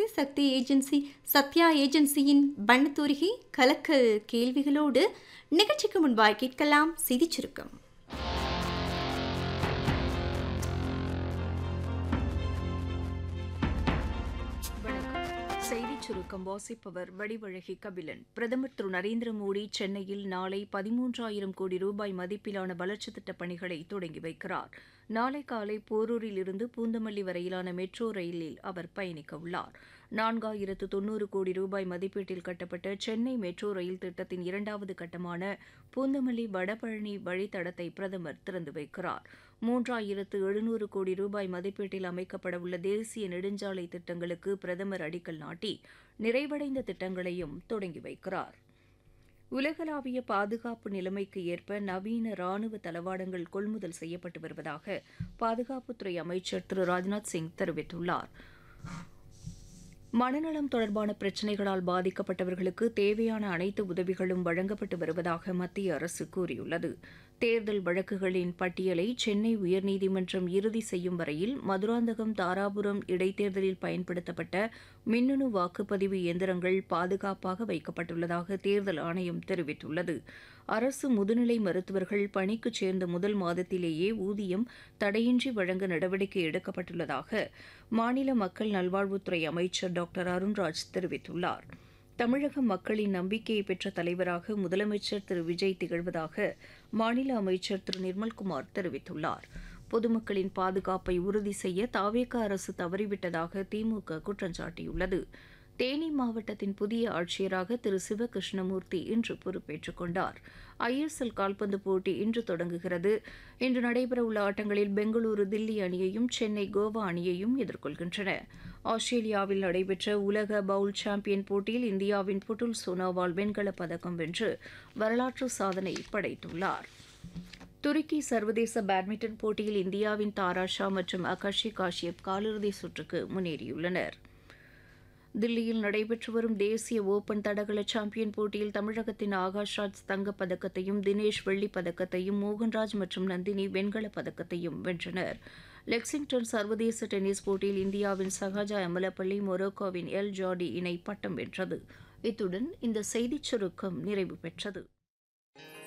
சக்தி agency Sathya ஏஜென்சியின் வண்ணத்தூரிகை கலக்கல் கேள்விகளோடு நிகழ்ச்சிக்கு முன்பாய் கேட்கலாம் செய்திச் சுருக்கம் வணக்கம் செய்திச் சுருக்கம் வாசிப்பவர் வடிவழகி கபிலன் பிரதமர் திரு நரேந்திர மோடி சென்னையில் நாளை பதிமூன்றாயிரம் கோடி ரூபாய் மதிப்பிலான வளர்ச்சித் திட்டப் பணிகளை தொடங்கி வைக்கிறார் நாளை காலை போரூரில் இருந்து பூந்தமல்லி வரையிலான மெட்ரோ ரயிலில் அவர் பயணிக்க உள்ளார் நான்காயிரத்து தொன்னூறு கோடி ரூபாய் மதிப்பீட்டில் கட்டப்பட்ட சென்னை மெட்ரோ ரயில் திட்டத்தின் இரண்டாவது கட்டமான பூந்தமல்லி வடபழனி வழித்தடத்தை பிரதமர் திறந்து வைக்கிறார் மூன்றாயிரத்து எழுநூறு கோடி ரூபாய் மதிப்பீட்டில் அமைக்கப்படவுள்ள தேசிய நெடுஞ்சாலை திட்டங்களுக்கு பிரதமர் அடிக்கல் நாட்டி நிறைவடைந்த திட்டங்களையும் தொடங்கி வைக்கிறார் உலகளாவிய பாதுகாப்பு நிலைமைக்கு ஏற்ப நவீன ராணுவ தளவாடங்கள் கொள்முதல் செய்யப்பட்டு வருவதாக பாதுகாப்புத்துறை அமைச்சர் திரு ராஜ்நாத் சிங் தெரிவித்துள்ளார் மனநலம் தொடர்பான பிரச்சினைகளால் பாதிக்கப்பட்டவர்களுக்கு தேவையான அனைத்து உதவிகளும் வழங்கப்பட்டு வருவதாக மத்திய அரசு கூறியுள்ளது தேர்தல் வழக்குகளின் பட்டியலை சென்னை உயர்நீதிமன்றம் இறுதி செய்யும் வரையில் மதுராந்தகம் தாராபுரம் இடைத்தேர்தலில் பயன்படுத்தப்பட்ட மின்னணு வாக்குப்பதிவு இயந்திரங்கள் பாதுகாப்பாக வைக்கப்பட்டுள்ளதாக தேர்தல் ஆணையம் தெரிவித்துள்ளது அரசு முதுநிலை மருத்துவர்கள் பணிக்கு சேர்ந்த முதல் மாதத்திலேயே ஊதியம் தடையின்றி வழங்க நடவடிக்கை எடுக்கப்பட்டுள்ளதாக மாநில மக்கள் நல்வாழ்வுத்துறை அமைச்சர் டாக்டர் அருண்ராஜ் தெரிவித்துள்ளார் தமிழக மக்களின் நம்பிக்கையை பெற்ற தலைவராக முதலமைச்சர் திரு விஜய் திகழ்வதாக மாநில அமைச்சர் திரு நிர்மல்குமார் தெரிவித்துள்ளார் பொதுமக்களின் பாதுகாப்பை உறுதி செய்ய தாவேக அரசு தவறிவிட்டதாக திமுக குற்றம் சாட்டியுள்ளது தேனி மாவட்டத்தின் புதிய ஆட்சியராக திரு சிவகிருஷ்ணமூர்த்தி இன்று பொறுப்பேற்றுக் கொண்டார் ஐஎஸ்எல் கால்பந்து போட்டி இன்று தொடங்குகிறது இன்று நடைபெறவுள்ள ஆட்டங்களில் பெங்களூரு தில்லி அணியையும் சென்னை கோவா அணியையும் எதிர்கொள்கின்றன ஆஸ்திரேலியாவில் நடைபெற்ற உலக பவுல் சாம்பியன் போட்டியில் இந்தியாவின் புட்டுல் சோனோவால் வெண்கலப் பதக்கம் வென்று வரலாற்று சாதனை படைத்துள்ளார் துருக்கி சர்வதேச பேட்மிண்டன் போட்டியில் இந்தியாவின் தாராஷா மற்றும் அகாஷி காஷ்யப் காலிறுதி சுற்றுக்கு முன்னேறியுள்ளனர் தில்லியில் நடைபெற்று வரும் தேசிய ஓபன் தடகள சாம்பியன் போட்டியில் தமிழகத்தின் ஆகாஷ்ராஜ் தங்கப் பதக்கத்தையும் தினேஷ் வெள்ளிப் பதக்கத்தையும் மோகன்ராஜ் மற்றும் நந்தினி வெண்கலப் பதக்கத்தையும் வென்றனர் லெக்சிங்டன் சர்வதேச டென்னிஸ் போட்டியில் இந்தியாவின் சஹாஜா அமலப்பள்ளி மொரோக்கோவின் எல் ஜாடி இணை பட்டம் வென்றது இத்துடன் இந்த செய்திச் சுருக்கம் நிறைவு பெற்றது